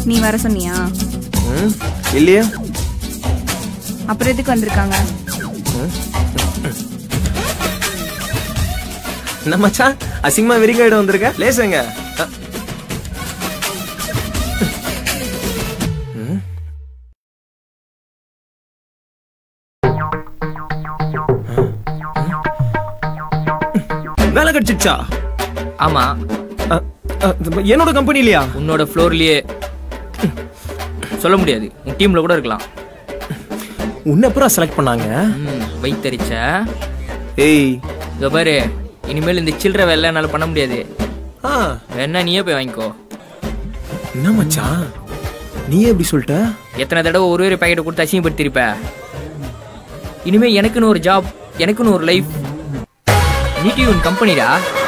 நீ வர சொன்னியா ம் இல்லையா அப்புறம் எதுக்கு வந்திருக்காங்க என்ன மச்சான் அசிங்கமா விரிகாயிடம் வந்திருக்க லேசுங்க அ. ம். வேலை கிடைச்சிச்சா ஆமா அ, அ, என்னோட கம்பெனி இல்லையா உன்னோட ஃப்ளோர்லயே சொல்ல முடியாது உன் டீம்ல கூட இருக்கலாம் உன்னை அப்புறம் செலக்ட் பண்ணாங்க ம் வைத்தறிச்ச ஏய் இதோ பாரு இனிமேல் இந்த சில்லற வேலை என்னால பண்ண முடியாது ஆ வேணா நீயே போய் வாங்கிக்கோ என்ன மச்சான் நீ எப்படி சொல்லிட்ட எத்தனை தடவை ஒரு ஒரு பேக்கெட்டை கொடுத்து அசிங்கப்படுத்திருப்ப இனிமே எனக்குன்னு ஒரு ஜாப் எனக்குன்னு ஒரு லைஃப் நீட்டி உன் கம்பெனிடா